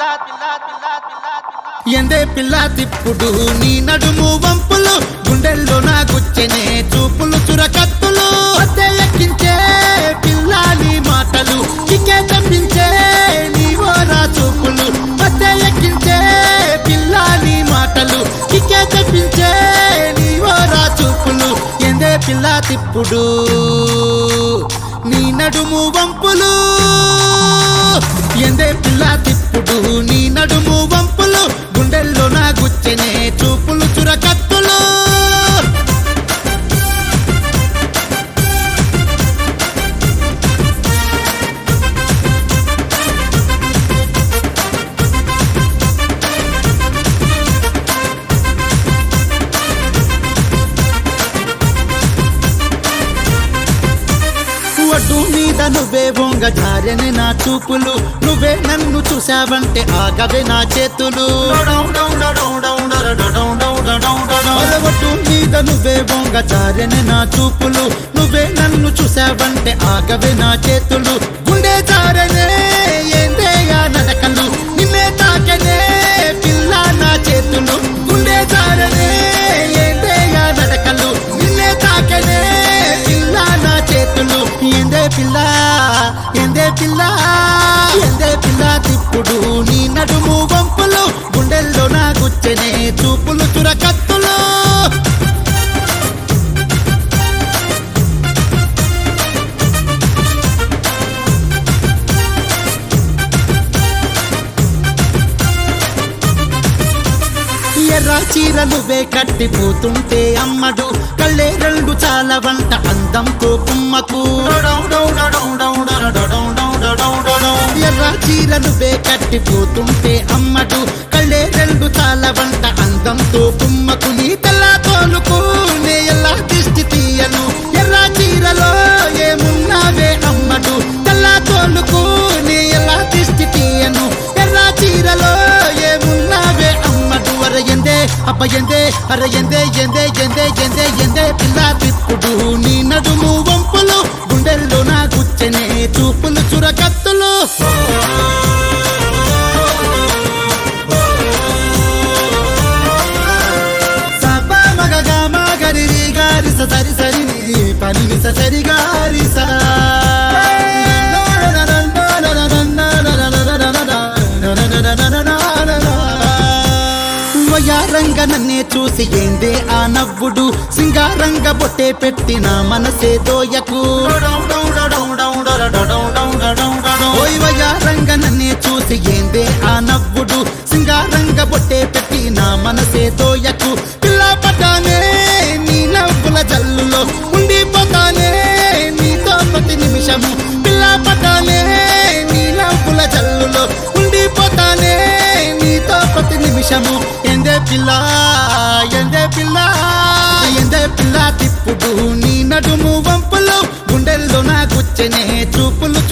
ఎందే పిల్ల తిప్పుడు నీ నడుము వంపులు గుండెల్లో నా గుచ్చెనే చూపులు చురకత్తులు అద్దె ఎక్కించే పిల్లాని మాటలు చికే తప్పించే నీ ఓరా చూపులు అద్దె ఎక్కించే పిల్లాని మాటలు చికే తప్పించే నీ ఓరా చూపులు ఎందే పిల్ల తిప్పుడు నీ నడుము వంపులు ఎందే పిల్ల తిప్పుడు నీ నడుము వంపులు గుండెల్లో నా గుచ్చెనే చూపులు చురకత్తులు ఒడ్డు మీద నువ్వే బొంగ జారెనే నా చూపులు నువ్వే నన్ను చూసావంటే ఆగవే నా చేతులు ఒడ్డు మీద నువ్వే బొంగ జారెనే నా చూపులు నువ్వే నన్ను చూసావంటే ఆగవే నా చేతులు గుండె జారనే ఏందేగా నడకలు నిన్నే తాకనే పిల్ల నా చేతులు గుండె జారనే ఏందేగా నడకలు నిన్నే తాకనే పిల్ల నా చేతులు ఎందే పిల్ల ఎందే పిల్ల ఎందే పిల్ల తిప్పుడు నీ నడుము వంపులు గుండెల్లో నా గుచ్చెనే చూపులు చురకత్తులు ఎర్ర చీరలువే కట్టిపోతుంటే అమ్మడు కళ్ళే రెండు చాలా వంట అందంతో కుమ్మకు ఎర్ర చీరలువే కట్టిపోతుంటే అమ్మడు కళ్ళే రెండు చాలా వంట అందంతో కుమ్మకు నీ తెల్ల తోలుకు నే ఎలా దిష్టి తీయను ఎర్ర చీరలో ఏమున్నావే అమ్మడు తెల్ల తోలుకు నే ఎలా దిష్టి తీయను ఎర్ర చీరలో ఏమున్నావే అమ్మడు అర ఎందే అబ్బ ఎందే అర ఎందే ఎందే ఎందే ఎందే ఎందే పిల్ల తిప్పుడు నీ నడుము వంపులు గుండెల్లో నా గుచ్చెనే చూపులు చురకత్తులు సపా మగ మగరి గారి సరి సరి ని పని మిస సరి గారి సా వయారంగ నన్నే చూసి ఏందే ఆ నవ్వుడు సింగారంగ బొట్టే పెట్టిన మనసే దోయకు ఓయ్ వయారంగ నన్నే చూసి ఏందే ఆ నవ్వుడు సింగారంగ బొట్టే పెట్టిన మనసే దోయకు పిల్ల పటానే నీ నవ్వుల జల్లులో ఉండిపోతానే నీతో ప్రతి నిమిషము పిల్ల పటానే నీ నవ్వుల జల్లులో ఉండిపోతానే నీతో ప్రతి నిమిషము ఎందే పిల్ల ఎందే పిల్ల ఎందే పిల్ల తిప్పుడు నీ నడుము వంపులు గుండెల్లో నా గుచ్చెనే చూపులు